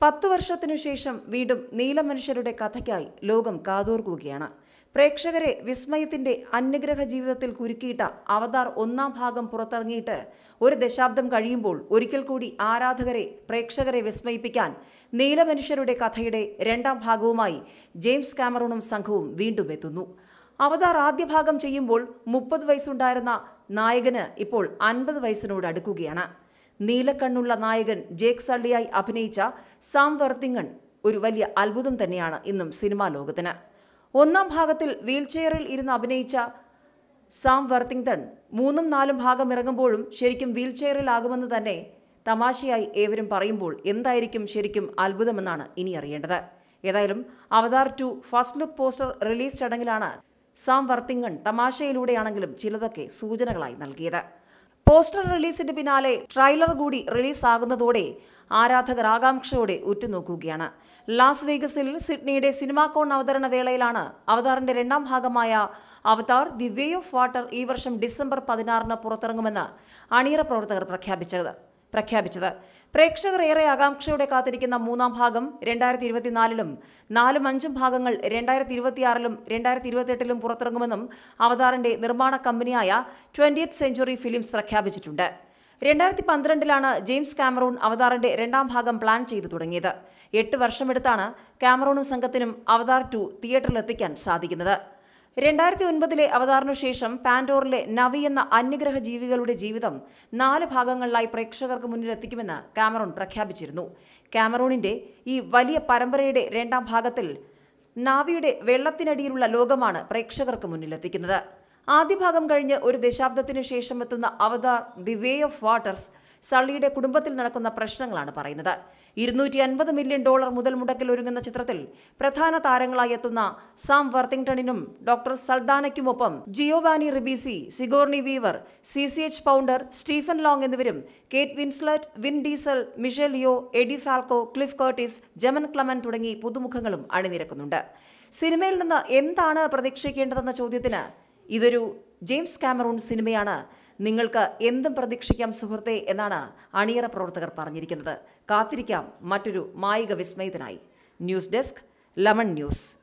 പത്തു വർഷത്തിനു ശേഷം വീണ്ടും നീലമനുഷ്യരുടെ കഥയ്ക്കായി ലോകം കാതോർക്കുകയാണ് പ്രേക്ഷകരെ വിസ്മയത്തിന്റെ അന്യഗ്രഹ ജീവിതത്തിൽ കുരുക്കിയിട്ട അവതാർ ഒന്നാം ഭാഗം പുറത്തിറങ്ങിയിട്ട് ഒരു ദശാബ്ദം കഴിയുമ്പോൾ ഒരിക്കൽ കൂടി ആരാധകരെ പ്രേക്ഷകരെ വിസ്മയിപ്പിക്കാൻ നീലമനുഷ്യരുടെ കഥയുടെ രണ്ടാം ഭാഗവുമായി ജെയിംസ് കാമറൂണും സംഘവും വീണ്ടും എത്തുന്നു അവതാർ ആദ്യ ഭാഗം ചെയ്യുമ്പോൾ മുപ്പത് വയസ്സുണ്ടായിരുന്ന നായകന് ഇപ്പോൾ അൻപത് വയസ്സിനോട് അടുക്കുകയാണ് നീലക്കണ്ണുള്ള നായകൻ ജേക്ക് സള്ളിയായി അഭിനയിച്ച സാം വർത്തിങ്ങൺ ഒരു വലിയ അത്ഭുതം തന്നെയാണ് ഇന്നും സിനിമാ ലോകത്തിന് ഒന്നാം ഭാഗത്തിൽ വീൽചെയറിൽ ഇരുന്ന് അഭിനയിച്ച സാം വർത്തിങ്ടൺ മൂന്നും നാലും ഭാഗം ഇറങ്ങുമ്പോഴും ശരിക്കും വീൽചെയറിലാകുമെന്ന് തന്നെ തമാശയായി ഏവരും പറയുമ്പോൾ എന്തായിരിക്കും ശരിക്കും അത്ഭുതമെന്നാണ് ഇനി അറിയേണ്ടത് ഏതായാലും Avatar two first look poster release ചടങ്ങിലാണ് സാം വർത്തിങ്ങൺ തമാശയിലൂടെയാണെങ്കിലും ചിലതൊക്കെ സൂചനകളായി നൽകിയത് പോസ്റ്റർ റിലീസിന്റെ പിന്നാലെ ട്രailer കൂടി റിലീസാകുന്നതോടെ ആരാധകർ ആകാംക്ഷയോടെ ഉറ്റുനോക്കുകയാണ് ലാസ് വേഗസിൽ സിഡ്നിയുടെ സിനിമാകോൺ അവതരണ വേളയിലാണ് അവതാറിന്റെ രണ്ടാം ഭാഗമായ Avatar the way of water ഈ വർഷം ഡിസംബർ പതിനാറിന് പുറത്തിറങ്ങുമെന്ന് അണിയറ പ്രവർത്തകർ പ്രഖ്യാപിച്ചത് പ്രഖ്യാപിച്ചത് പ്രേക്ഷകർ ഏറെ ആകാംക്ഷയോടെ കാത്തിരിക്കുന്ന മൂന്നാം ഭാഗം രണ്ടായിരത്തി ഇരുപത്തിനാലിലും നാലും അഞ്ചും ഭാഗങ്ങൾ രണ്ടായിരത്തി ഇരുപത്തിയാറിലും രണ്ടായിരത്തി ഇരുപത്തിയെട്ടിലും പുറത്തിറങ്ങുമെന്നും അവതാറിന്റെ നിർമ്മാണ കമ്പനിയായ ട്വന്റിയത്ത് സെഞ്ചുറി ഫിലിംസ് പ്രഖ്യാപിച്ചിട്ടുണ്ട് രണ്ടായിരത്തി പന്ത്രണ്ടിലാണ് ജെയിംസ് കാമറൂൺ അവതാറിന്റെ രണ്ടാം ഭാഗം പ്ലാൻ ചെയ്തു തുടങ്ങിയത് എട്ട് വർഷമെടുത്താണ് കാമറൂണും സംഘത്തിനും അവതാർ ടു തിയേറ്ററിലെത്തിക്കാൻ സാധിക്കുന്നത് രണ്ടായിരത്തി ഒൻപതിലെ അവതാറിനു ശേഷം പാൻഡോറിലെ നവി എന്ന അന്യഗ്രഹ ജീവികളുടെ ജീവിതം നാല് ഭാഗങ്ങളിലായി പ്രേക്ഷകർക്ക് മുന്നിൽ എത്തിക്കുമെന്ന് കാമറൂൺ പ്രഖ്യാപിച്ചിരുന്നു കാമറൂണിന്റെ ഈ വലിയ പരമ്പരയുടെ രണ്ടാം ഭാഗത്തിൽ നാവിയുടെ വെള്ളത്തിനടിയിലുള്ള ലോകമാണ് പ്രേക്ഷകർക്ക് മുന്നിലെത്തിക്കുന്നത് ആദ്യ ഭാഗം കഴിഞ്ഞ് ഒരു ദശാബ്ദത്തിനു ശേഷം എത്തുന്ന അവതാർ ദി വേ ഓഫ് വാട്ടർസ് സള്ളിയുടെ കുടുംബത്തിൽ നടക്കുന്ന പ്രശ്നങ്ങളാണ് പറയുന്നത് ഇരുന്നൂറ്റി അൻപത് മില്യൺ ഡോളർ മുതൽ മുടക്കിൽ ഒരുങ്ങുന്ന ചിത്രത്തിൽ പ്രധാന താരങ്ങളായി എത്തുന്ന സാം വർത്തിങ്ടണിനും ഡോക്ടർ സൽദാനയ്ക്കുമൊപ്പം Giovanni Ribisi Sigourney Weaver C C H Pounder Stephen Lang എന്നിവരും Kate Winslet Vin Diesel Michelle Yeoh Edie Falco Cliff Curtis Jemaine Clement തുടങ്ങി പുതുമുഖങ്ങളും അണിനിരക്കുന്നുണ്ട് സിനിമയിൽ നിന്ന് എന്താണ് പ്രതീക്ഷിക്കേണ്ടതെന്ന ചോദ്യത്തിന് ഇതൊരു ജെയിംസ് കാമറൂൺ സിനിമയാണ് നിങ്ങൾക്ക് എന്തും പ്രതീക്ഷിക്കാം സുഹൃത്തെ എന്നാണ് അണിയറ പ്രവർത്തകർ പറഞ്ഞിരിക്കുന്നത് കാത്തിരിക്കാം മറ്റൊരു മായിക വിസ്മയത്തിനായി ന്യൂസ് ഡെസ്ക് ലമൺ ന്യൂസ്